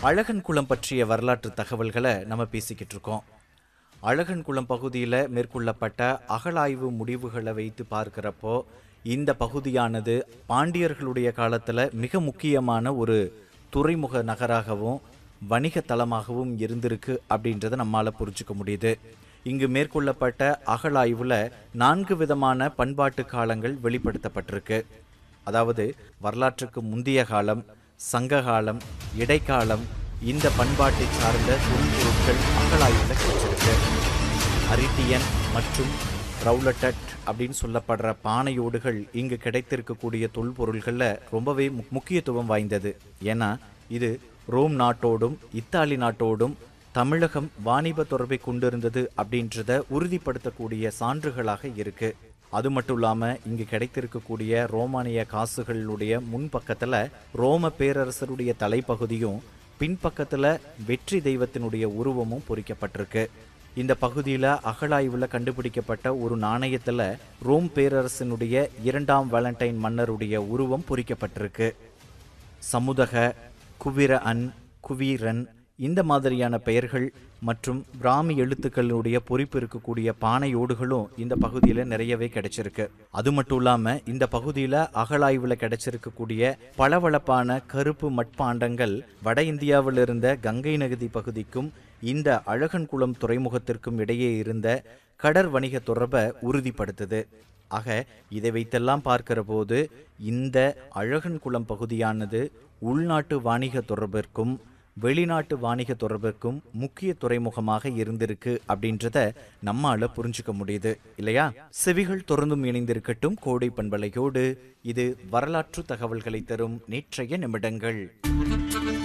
அழகன்குளம் பற்றிய வரலாற்று தகவல்களை நம்ம பேசிக்கிட்டு இருக்கோம் அழகன்குளம் பகுதியில் மேற்கொள்ளப்பட்ட அகழாய்வு முடிவுகளை வைத்து பார்க்கிறப்போ இந்த பகுதியானது பாண்டியர்களுடைய காலத்தில் மிக முக்கியமான ஒரு துறைமுக நகராகவும் வணிக தலமாகவும் இருந்திருக்கு அப்படின்றத நம்மால் புரிஞ்சுக்க முடியுது இங்கு மேற்கொள்ளப்பட்ட அகழாய்வில் நான்கு விதமான பண்பாட்டு காலங்கள் வெளிப்படுத்தப்பட்டிருக்கு அதாவது வரலாற்றுக்கு முந்தைய காலம் சங்க காலம் இடைக்காலம் இந்த பண்பாட்டை சார்ந்த தொல்பொருட்கள் அகழாய்வில் கிடைச்சிருக்கு அரிட்டியன் மற்றும் ரவுலட்டட் அப்படின்னு சொல்லப்படுற பானையோடுகள் இங்கு கிடைத்திருக்கக்கூடிய தொல்பொருள்களில் ரொம்பவே மு- முக்கியத்துவம் வாய்ந்தது ஏன்னா இது ரோம் நாட்டோடும் இத்தாலி நாட்டோடும் தமிழகம் வாணிப தொடர்பை கொண்டிருந்தது அப்படின்றத உறுதிப்படுத்தக்கூடிய சான்றுகளாக இருக்கு அது மட்டும் இல்லாம இங்கு கிடைத்திருக்கக்கூடிய ரோமானிய காசுகளுடைய முன்பக்கத்துல ரோம பேரரசருடைய தலைப்பகுதியும் பின்பக்கத்துல வெற்றி தெய்வத்தினுடைய உருவமும் பொறிக்கப்பட்டிருக்கு இந்த பகுதியில் அகழாய்வில் கண்டுபிடிக்கப்பட்ட ஒரு நாணயத்தில் ரோம் பேரரசினுடைய இரண்டாம் வேலண்டைன் மன்னருடைய உருவம் பொறிக்கப்பட்டிருக்கு சமுதக குவிர அன் குவீரன் இந்த மாதிரியான பெயர்கள் மற்றும் பிராமி எழுத்துக்களுடைய பொறிப்பு இருக்கக்கூடிய பானையோடுகளும் இந்த பகுதியில் நிறையவே கிடைச்சிருக்கு அது மட்டும் இல்லாமல் இந்த பகுதியில் அகழாய்வில் கிடைச்சிருக்கக்கூடிய பளபளப்பான கருப்பு மட்பாண்டங்கள் வட இந்தியாவில் இருந்த கங்கை நகதி பகுதிக்கும் இந்த அழகன்குளம் துறைமுகத்திற்கும் இடையே இருந்த கடற் வணிக தொடர்பை உறுதிப்படுத்துது ஆக இதை வைத்தெல்லாம் பார்க்கிற போது இந்த அழகன்குளம் பகுதியானது உள்நாட்டு வாணிக தொடர்பிற்கும் வெளிநாட்டு வாணிக தொடர்பிற்கும் முக்கிய துறைமுகமாக இருந்திருக்கு அப்படின்றத நம்மால புரிஞ்சுக்க முடியுது இல்லையா செவிகள் தொடர்ந்தும் இணைந்திருக்கட்டும் கோடை பண்பலையோடு இது வரலாற்று தகவல்களை தரும் நேற்றைய நிமிடங்கள்